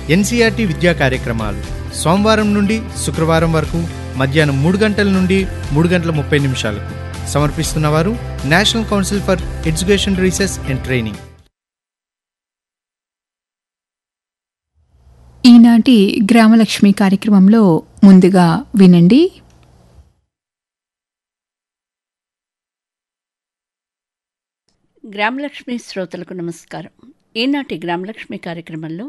NCERT విద్యా కార్యక్రమాలు సోమవారం నుండి శుక్రవారం వరకు మధ్యాహ్నం మూడు గంటల నుండి మూడు గంటల ముప్పై నిమిషాలకు సమర్పిస్తున్నవారు national council for education research and training ఈనాటి గ్రామలక్ష్మి కార్యక్రమంలో ముందుగా వినండి గ్రామలక్ష్మి శ్రోతలకు నమస్కారం ఈనాటి గ్రామలక్ష్మి కార్యక్రమంలో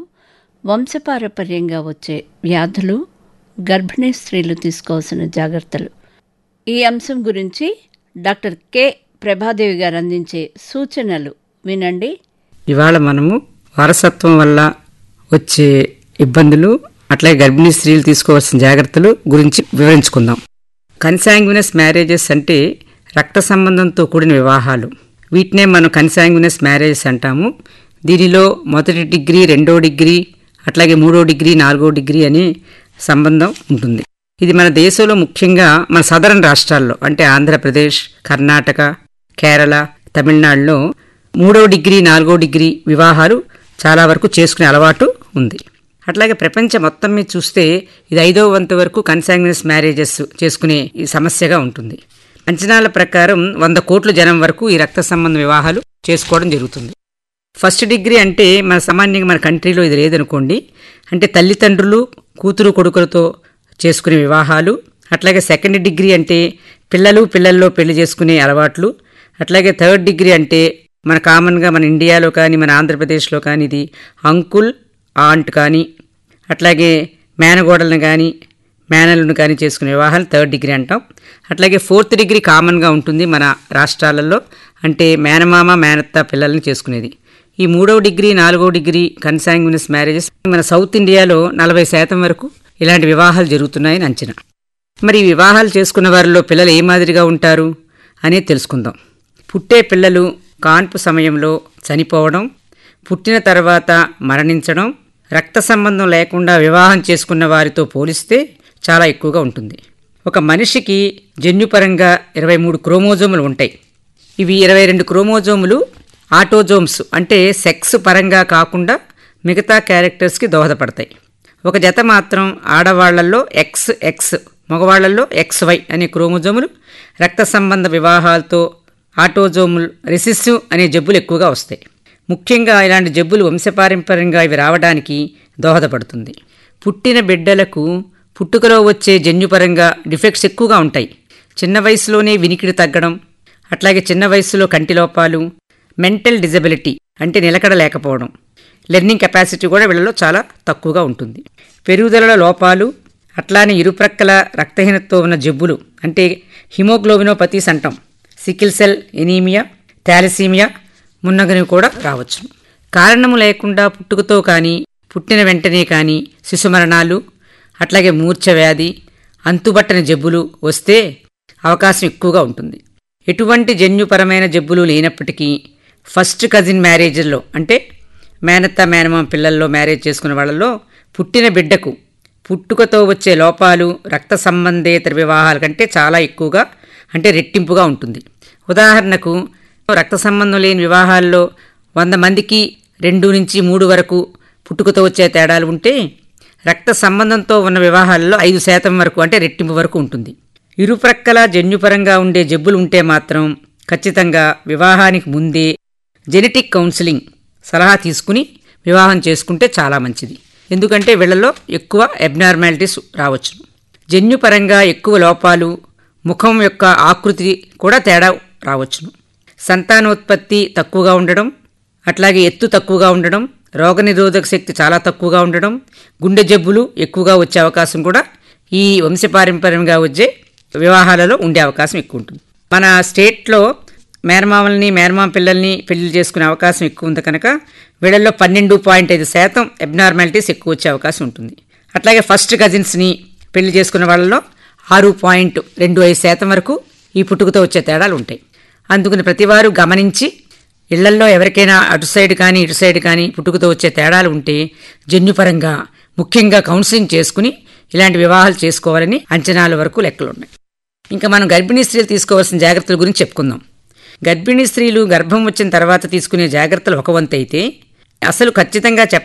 వంశపారపర్యంగా వచ్చే వ్యాధులు గర్భిణీ స్త్రీలు తీసుకోవాల్సిన జాగ్రత్తలు ఈ అంశం గురించి డాక్టర్ కె ప్రభాదేవి గారు అందించే సూచనలు వినండి ఇవాళ మనము వారసత్వం వల్ల వచ్చే ఇబ్బందులు అట్లాగే గర్భిణీ స్త్రీలు తీసుకోవాల్సిన జాగ్రత్తలు గురించి వివరించుకుందాం కన్సాంగ్యునస్ మ్యారేజెస్ అంటే రక్త సంబంధంతో కూడిన వివాహాలు వీటినే మనం కన్సాంగ్యునస్ మ్యారేజెస్ అంటాము దీనిలో మొదటి డిగ్రీ రెండో డిగ్రీ అట్లాగే మూడో డిగ్రీ నాలుగో డిగ్రీ అనే సంబంధం ఉంటుంది ఇది మన దేశంలో ముఖ్యంగా మన సదరన్ రాష్ట్రాల్లో అంటే ఆంధ్రప్రదేశ్ కర్ణాటక కేరళ తమిళనాడులో మూడో డిగ్రీ నాలుగో డిగ్రీ వివాహాలు చాలా వరకు చేసుకునే అలవాటు ఉంది అట్లాగే ప్రపంచం మొత్తం మీద చూస్తే ఇది ఐదో వంతు వరకు కన్సాంగ్నస్ మ్యారేజెస్ చేసుకునే ఈ సమస్యగా ఉంటుంది అంచనాల ప్రకారం వంద కోట్ల జనం వరకు ఈ రక్త సంబంధ వివాహాలు చేసుకోవడం జరుగుతుంది ఫస్ట్ డిగ్రీ అంటే మన సామాన్యంగా మన కంట్రీలో ఇది లేదనుకోండి అంటే తల్లిదండ్రులు కూతురు కొడుకులతో చేసుకునే వివాహాలు అట్లాగే సెకండ్ డిగ్రీ అంటే పిల్లలు పిల్లల్లో పెళ్లి చేసుకునే అలవాట్లు అట్లాగే థర్డ్ డిగ్రీ అంటే మన కామన్గా మన ఇండియాలో కానీ మన ఆంధ్రప్రదేశ్లో కానీ ఇది అంకుల్ ఆంట్ కానీ అట్లాగే మేనగోడలను కానీ మేనలను కానీ చేసుకునే వివాహాలు థర్డ్ డిగ్రీ అంటాం అట్లాగే ఫోర్త్ డిగ్రీ కామన్గా ఉంటుంది మన రాష్ట్రాలలో అంటే మేనమామ మేనత్త పిల్లల్ని చేసుకునేది ఈ మూడవ డిగ్రీ నాలుగో డిగ్రీ కన్సాంగ్యునస్ మ్యారేజెస్ మన సౌత్ ఇండియాలో నలభై శాతం వరకు ఇలాంటి వివాహాలు జరుగుతున్నాయని అంచనా మరి ఈ వివాహాలు చేసుకున్న వారిలో పిల్లలు ఏ మాదిరిగా ఉంటారు అనేది తెలుసుకుందాం పుట్టే పిల్లలు కాన్పు సమయంలో చనిపోవడం పుట్టిన తర్వాత మరణించడం రక్త సంబంధం లేకుండా వివాహం చేసుకున్న వారితో పోలిస్తే చాలా ఎక్కువగా ఉంటుంది ఒక మనిషికి జన్యుపరంగా ఇరవై మూడు క్రోమోజోములు ఉంటాయి ఇవి ఇరవై రెండు క్రోమోజోములు ఆటోజోమ్స్ అంటే సెక్స్ పరంగా కాకుండా మిగతా క్యారెక్టర్స్కి దోహదపడతాయి ఒక జత మాత్రం ఆడవాళ్లలో ఎక్స్ ఎక్స్ మగవాళ్లలో ఎక్స్ వై అనే క్రోమోజోములు రక్త సంబంధ వివాహాలతో ఆటోజోముల్ రెసిసివ్ అనే జబ్బులు ఎక్కువగా వస్తాయి ముఖ్యంగా ఇలాంటి జబ్బులు వంశపారంపర్యంగా ఇవి రావడానికి దోహదపడుతుంది పుట్టిన బిడ్డలకు పుట్టుకలో వచ్చే జన్యుపరంగా డిఫెక్ట్స్ ఎక్కువగా ఉంటాయి చిన్న వయసులోనే వినికిడి తగ్గడం అట్లాగే చిన్న వయసులో కంటి లోపాలు మెంటల్ డిజబిలిటీ అంటే నిలకడ లేకపోవడం లెర్నింగ్ కెపాసిటీ కూడా వీళ్ళలో చాలా తక్కువగా ఉంటుంది పెరుగుదలలో లోపాలు అట్లానే ఇరుప్రక్కల రక్తహీనతతో ఉన్న జబ్బులు అంటే హిమోగ్లోబినోపతీస్ అంటాం సికిల్ సెల్ ఎనీమియా థాలసీమియా మున్నగనివి కూడా రావచ్చు కారణము లేకుండా పుట్టుకతో కానీ పుట్టిన వెంటనే కానీ శిశుమరణాలు అట్లాగే మూర్ఛ వ్యాధి అంతుబట్టని జబ్బులు వస్తే అవకాశం ఎక్కువగా ఉంటుంది ఎటువంటి జన్యుపరమైన జబ్బులు లేనప్పటికీ ఫస్ట్ కజిన్ మ్యారేజ్ల్లో అంటే మేనత్త మేనమామ పిల్లల్లో మ్యారేజ్ చేసుకున్న వాళ్ళలో పుట్టిన బిడ్డకు పుట్టుకతో వచ్చే లోపాలు రక్త సంబంధేతర వివాహాల కంటే చాలా ఎక్కువగా అంటే రెట్టింపుగా ఉంటుంది ఉదాహరణకు రక్త సంబంధం లేని వివాహాల్లో వంద మందికి రెండు నుంచి మూడు వరకు పుట్టుకతో వచ్చే తేడాలు ఉంటే రక్త సంబంధంతో ఉన్న వివాహాల్లో ఐదు శాతం వరకు అంటే రెట్టింపు వరకు ఉంటుంది ఇరుప్రక్కల జన్యుపరంగా ఉండే జబ్బులు ఉంటే మాత్రం ఖచ్చితంగా వివాహానికి ముందే జెనెటిక్ కౌన్సిలింగ్ సలహా తీసుకుని వివాహం చేసుకుంటే చాలా మంచిది ఎందుకంటే వీళ్ళలో ఎక్కువ అబ్నార్మాలిటీస్ రావచ్చు జన్యుపరంగా ఎక్కువ లోపాలు ముఖం యొక్క ఆకృతి కూడా తేడా రావచ్చును సంతానోత్పత్తి తక్కువగా ఉండడం అట్లాగే ఎత్తు తక్కువగా ఉండడం రోగనిరోధక శక్తి చాలా తక్కువగా ఉండడం గుండె జబ్బులు ఎక్కువగా వచ్చే అవకాశం కూడా ఈ వంశపారంపర్యంగా వచ్చే వివాహాలలో ఉండే అవకాశం ఎక్కువ ఉంటుంది మన స్టేట్లో మేనమామల్ని మేనమామ పిల్లల్ని పెళ్లి చేసుకునే అవకాశం ఎక్కువ ఉంది కనుక వీళ్ళల్లో పన్నెండు పాయింట్ ఐదు శాతం అబ్నార్మాలిటీస్ ఎక్కువ వచ్చే అవకాశం ఉంటుంది అట్లాగే ఫస్ట్ కజిన్స్ని పెళ్లి చేసుకున్న వాళ్ళలో ఆరు పాయింట్ రెండు ఐదు శాతం వరకు ఈ పుట్టుకతో వచ్చే తేడాలు ఉంటాయి అందుకని ప్రతివారు గమనించి ఇళ్లల్లో ఎవరికైనా అటు సైడ్ కానీ ఇటు సైడ్ కానీ పుట్టుకతో వచ్చే తేడాలు ఉంటే జన్యుపరంగా ముఖ్యంగా కౌన్సిలింగ్ చేసుకుని ఇలాంటి వివాహాలు చేసుకోవాలని అంచనాల వరకు లెక్కలు ఉన్నాయి ఇంకా మనం గర్భిణీ స్త్రీలు తీసుకోవాల్సిన జాగ్రత్తల గురించి చెప్పుకుందాం గర్భిణీ స్త్రీలు గర్భం వచ్చిన తర్వాత తీసుకునే జాగ్రత్తలు ఒక వంతు అయితే అసలు ఖచ్చితంగా చెప్ప